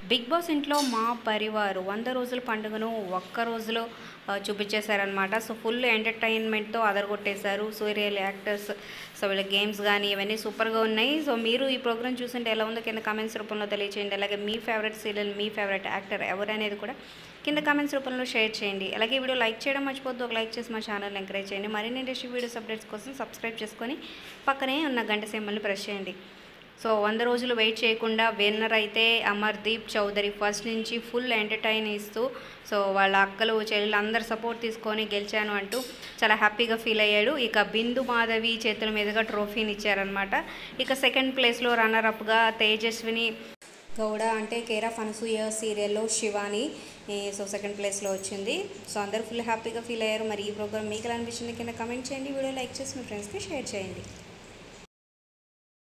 big boss ఇంట్లో మా పరివారు వంద రోజుల పండుగను ఒక్క రోజులో ఆ, చూపించేశారనమాట సో ఫుల్ ఎంటర్టైన్మెంట్తో అదరగొట్టేశారు సీరియల్ యాక్టర్స్ సో వీళ్ళ గేమ్స్ కానీ ఇవన్నీ సూపర్గా ఉన్నాయి సో మీరు ఈ ప్రోగ్రామ్ చూస్తుంటే ఎలా ఉందో కింద కామెంట్స్ రూపంలో తెలియచేయండి అలాగే మీ ఫేవరెట్ సీరియల్ మీ ఫేవరెట్ యాక్టర్ ఎవరు అనేది కూడా కింద కామెంట్స్ రూపంలో షేర్ చేయండి అలాగే ఈ వీడియో లైక్ చేయడం మర్చిపోద్దు ఒక లైక్ చేసి మా ఛానల్ ఎంకరేజ్ చేయండి మరిన్ని ఇండస్ట్రీ వీడియోస్ అప్డేట్స్ కోసం సబ్స్క్రైబ్ చేసుకొని పక్కనే ఉన్న గంట సింబల్ని ప్రెస్ చేయండి సో వంద రోజులు వెయిట్ చేయకుండా విన్నర్ అయితే అమర్దీప్ చౌదరి ఫస్ట్ నుంచి ఫుల్ ఎంటర్టైన్ ఇస్తూ సో వాళ్ళ అక్కలు చెల్లెలు అందరు సపోర్ట్ తీసుకొని గెలిచాను అంటూ చాలా హ్యాపీగా ఫీల్ అయ్యాడు ఇక బిందు మాధవి చేతుల మీదుగా ట్రోఫీని ఇచ్చారనమాట ఇక సెకండ్ ప్లేస్లో రన్నర్ అప్గా తేజస్విని గౌడ అంటే కేర్ ఆఫ్ అనసూయ సీరియల్లో శివాని ఈ సో సెకండ్ ప్లేస్లో వచ్చింది సో అందరూ ఫుల్ హ్యాపీగా ఫీల్ అయ్యారు మరి ఈ ప్రోగ్రామ్ మీకు ఎలా అనిపించింది కింద కమెంట్ చేయండి వీడియో లైక్ చేసి మీ ఫ్రెండ్స్కి షేర్ చేయండి